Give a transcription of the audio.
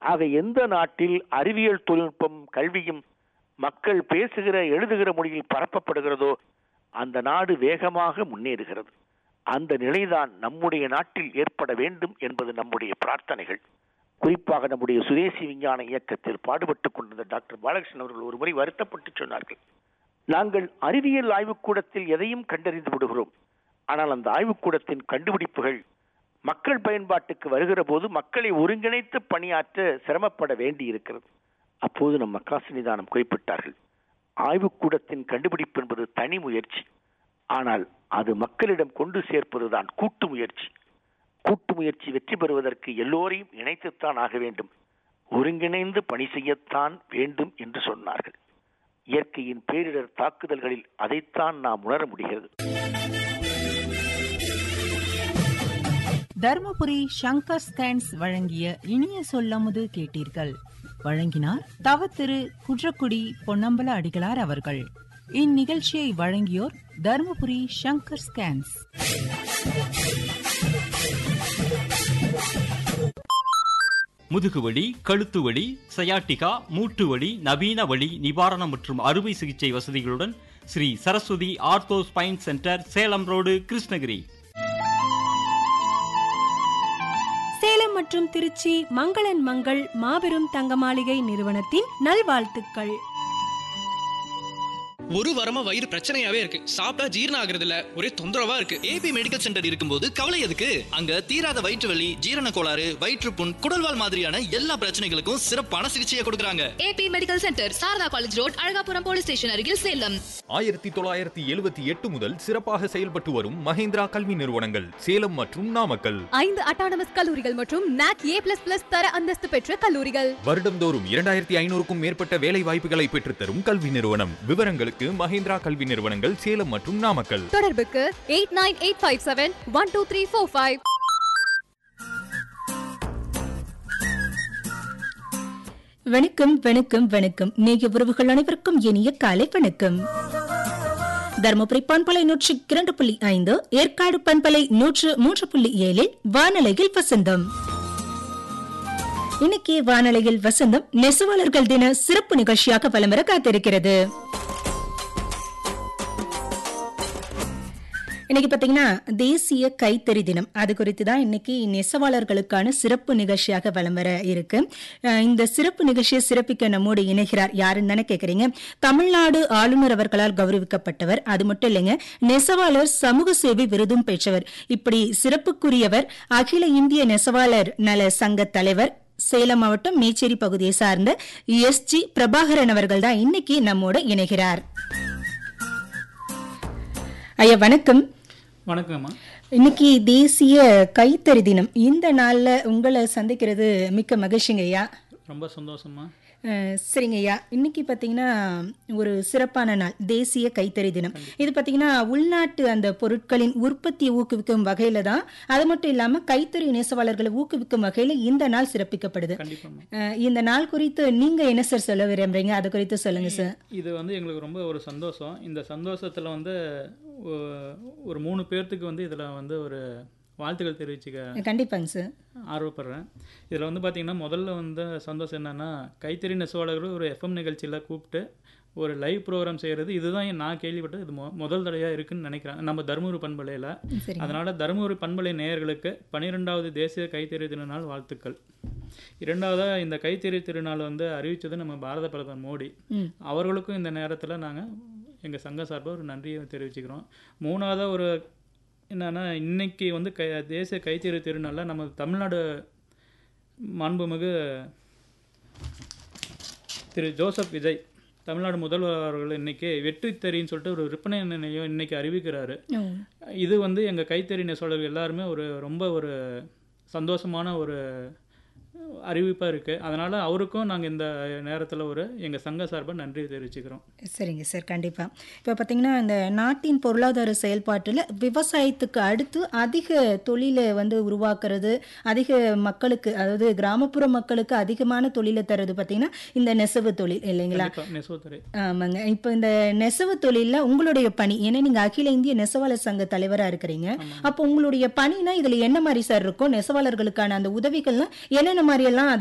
ஆக எந்த நாட்டில் அறிவியல் தொழில்நுட்பம் கல்வியும் மக்கள் பேசுகிற எழுதுகிற மொழியில் பரப்பப்படுகிறதோ அந்த நாடு வேகமாக முன்னேறுகிறது அந்த நிலைதான் நம்முடைய நாட்டில் ஏற்பட வேண்டும் என்பது நம்முடைய பிரார்த்தனைகள் குறிப்பாக நம்முடைய சுதேசி விஞ்ஞான இயக்கத்தில் பாடுபட்டுக் கொண்டிருந்த டாக்டர் பாலகிருஷ்ணன் அவர்கள் ஒரு முறை வருத்தப்பட்டு சொன்னார்கள் நாங்கள் அறிவியல் ஆய்வுக்கூடத்தில் எதையும் கண்டறிந்து விடுகிறோம் ஆனால் அந்த ஆய்வுக்கூடத்தின் கண்டுபிடிப்புகள் மக்கள் பயன்பாட்டுக்கு வருகிற போது மக்களை ஒருங்கிணைத்து பணியாற்ற சிரமப்பட வேண்டி இருக்கிறது அப்போது நம் மக்காசு நிதானம் குறிப்பிட்டார்கள் ஆய்வுக்கூடத்தின் கண்டுபிடிப்பு என்பது தனி முயற்சி ஆனால் அது மக்களிடம் கொண்டு சேர்ப்பதுதான் கூட்டு முயற்சி கூட்டு முயற்சி வெற்றி பெறுவதற்கு எல்லோரையும் இணைத்துத்தான் ஆக வேண்டும் ஒருங்கிணைந்து பணி செய்யத்தான் வேண்டும் என்று சொன்னார்கள் இயற்கையின் பேரிடர் தாக்குதல்களில் அதைத்தான் நாம் உணர முடிகிறது தர்மபுரி சங்கர் ஸ்கேன்ஸ் வழங்கிய இனிய சொல்லமுது கேட்டீர்கள் வழங்கினார் தவ திரு குன்றக்குடி பொன்னம்பல அடிகளார் அவர்கள் இந்நிகழ்ச்சியை வழங்கியோர் தர்மபுரி சங்கர் ஸ்கேன்ஸ் முதுகுவலி கழுத்து வலி சயாட்டிகா மூட்டு வலி நவீன வலி நிவாரணம் மற்றும் அறுவை சிகிச்சை வசதிகளுடன் Sri Saraswathi ortho spine centre Salem road Krishnagiri Salem மற்றும் திருச்சி மங்களன் மங்கள் மாபெரும் தங்க மாளிகை நிறுவனத்தின் நல்வாழ்த்துக்கள் ஒரு வாரமா வயிறு பிரச்சனையாவே இருக்கு சாப்பிட்டா ஜீரணம் ஆகுறது இல்ல ஒரே தொந்தரவா இருக்கு ஏபி மெடிக்கல் சென்டர் இருக்கும்போது கவலை எதுக்கு அங்க தீராத வயிற்று வலி ஜீரண கோளாறு வயிற்றுப்புண் குடல்வால் மாதிரியான எல்லா பிரச்சனைகளுக்கும் சிறப்பான சிகிச்சையை கொடுக்கறாங்க AB medical centre Sharada college road Azhagapuram police station அருகில் சேலம் ஆயிரத்தி தொள்ளாயிரத்தி எழுபத்தி எட்டு முதல் சிறப்பாக செயல்பட்டு வரும் மஹேந்திரா கல்வி நிறுவனங்கள் சேலம் மற்றும் நாமக்கல் ஐந்து அட்டானமஸ் கல்லூரிகள் மற்றும் நாக் ஏ பிளஸ் பிளஸ் தர அந்தஸ்து பெற்ற கல்லூரிகள் வருடம்தோறும் இரண்டாயிரத்தி ஐநூறுக்கும் மேற்பட்ட வேலை வாய்ப்புகளை பெற்றுத்தரும் கல்வி நிறுவனம் விவரங்களுக்கு மஹேந்திரா கல்வி நிறுவனங்கள் சேலம் மற்றும் நாமக்கல் தொடர்புக்கு eight nine eight five seven one two three four five வணக்கம் வணக்கம் வணக்கம் நேய உறவுகள் அனைவருக்கும் இனிய காலை வணக்கம் தருமபுரி பண்பலை நூற்றி இரண்டு புள்ளி ஐந்து ஏற்காடு பண்பலை நூற்று மூன்று புள்ளி ஏழில் வானலையில் வசந்தம் இன்னைக்கு வானலையில் வசந்தம் நெசவாளர்கள் தின சிறப்பு நிகழ்ச்சியாக வலம் வர காத்திருக்கிறது இன்னைக்கு பாத்தீங்கன்னா தேசிய கைத்தறி தினம் அது குறித்து தான் இன்னைக்கு நெசவாளர்களுக்கான சிறப்பு நிகழ்ச்சியாக வலம் வர இருக்கு அஹ் இந்த சிறப்பு நிகழ்ச்சியை சிறப்பிக்க நம்மோடு இணைகிறார் யாருன்னு தானே கேக்குறீங்க தமிழ்நாடு ஆளுநர் அவர்களால் கௌரவிக்கப்பட்டவர் அது மட்டும் இல்லைங்க நெசவாளர் சமூக சேவை விருதும் பெற்றவர் இப்படி சிறப்புக்குரியவர் அகில இந்திய நெசவாளர் நல சங்க தலைவர் சேலம் மாவட்டம் மேச்சேரி பகுதியை சார்ந்த எஸ் ஜி பிரபாகரன் அவர்கள் தான் இன்னைக்கு நம்மோட இணைகிறார் ஐயா வணக்கம் வணக்கம்மா இன்னைக்கு தேசிய கைத்தறி தினம் இந்த நாள்ல உங்களை சந்திக்கிறது மிக்க மகிழ்ச்சிங்க ஐயா ரொம்ப சந்தோஷமா அஹ், சரிங்க ஐயா இன்னைக்கு பாத்தீங்கன்னா ஒரு சிறப்பான நாள் தேசிய கைத்தறி தினம் இது பாத்தீங்கன்னா உள்நாட்டு அந்த பொருட்களின் உற்பத்தியை ஊக்குவிக்கும் வகையில தான் அது மட்டும் இல்லாம கைத்தறி நெசவாளர்களை ஊக்குவிக்கும் வகையில இந்த நாள் சிறப்பிக்கப்படுது கண்டிப்பாம்மா அஹ், இந்த நாள் குறித்து நீங்க என்ன சார் சொல்ல விரும்புறீங்க அது குறித்து சொல்லுங்க சார் இது வந்து எங்களுக்கு ரொம்ப ஒரு சந்தோஷம் இந்த சந்தோஷத்தில் வந்து ஒ- ஒரு மூணு பேர்த்துக்கு வந்து இதில் வந்து ஒரு வாழ்த்துக்கள் தெரிவிச்சுக்க கண்டிப்பாங்க சார் ஆர்வப்படுறேன் இதில் வந்து பார்த்திங்கன்னா முதல்ல வந்து சந்தோஷம் என்னென்னா கைத்தறி நெசவாளர்கள் ஒரு எஃப்எம் நிகழ்ச்சியில் கூப்பிட்டு ஒரு லைவ் ப்ரோக்ராம் செய்கிறது இதுதான் நான் கேள்விப்பட்டது இது மொ- முதல் தடையாக இருக்குன்னு நினைக்கிறேன் நம்ம தருமபுரி பண்பலையில் சரிங்க அதனால் தருமபுரி பண்பலை நேயர்களுக்கு பன்னிரெண்டாவது தேசிய கைத்தறி திருநாள் வாழ்த்துக்கள் இரண்டாவதாக இந்த கைத்தறி திருநாள் வந்து அறிவித்தது நம்ம பாரத பிரதமர் மோடி ம். அவர்களுக்கும் இந்த நேரத்தில் நாங்கள் எங்கள் சங்க சார்பாக ஒரு நன்றியை தெரிவிச்சுக்கிறோம் மூணாவதாக ஒரு என்னன்னா இன்னைக்கு வந்து கை தேசிய கைத்தறி திருநாளில் நம்ம தமிழ்நாடு மாண்புமிகு திரு ஜோசப் விஜய் தமிழ்நாடு முதல்வர் அவர்கள் இன்னைக்கு வெற்றித்தறின்னு சொல்லிட்டு ஒரு விற்பனை நிலையம் இன்னைக்கு அறிவிக்கிறாரு ம். இது வந்து எங்கள் கைத்தறி நெசவாளர்கள் எல்லாருமே ஒரு ரொம்ப ஒரு சந்தோஷமான ஒரு அறிவிப்பாக இருக்குது அதனால் அவருக்கும் நாங்கள் இந்த நேரத்தில் ஒரு எங்கள் சங்க சார்பாக நன்றி தெரிவிச்சுக்கிறோம் சரிங்க சார் கண்டிப்பா இப்போ பார்த்தீங்கன்னா இந்த நாட்டின் பொருளாதார செயல்பாட்டில் விவசாயத்துக்கு அடுத்து அதிக தொழிலை வந்து உருவாக்குறது அதிக மக்களுக்கு அதாவது கிராமப்புற மக்களுக்கு அதிகமான தொழிலை தர்றது பார்த்தீங்கன்னா இந்த நெசவு தொழில் இல்லைங்களா கண்டிப்பாக நெசவுத்துறை ஆமாங்க இப்போ இந்த நெசவு தொழிலில் உங்களுடைய பணி ஏன்னா நீங்கள் அகில இந்திய நெசவாளர் சங்க தலைவராக இருக்கிறீங்க அப்போ உங்களுடைய பணினா இதில் என்ன மாதிரி சார் இருக்கும் நெசவாளர்களுக்கான அந்த உதவிகள்லாம் என்னென்ன மாதிரி எல்லாம் அது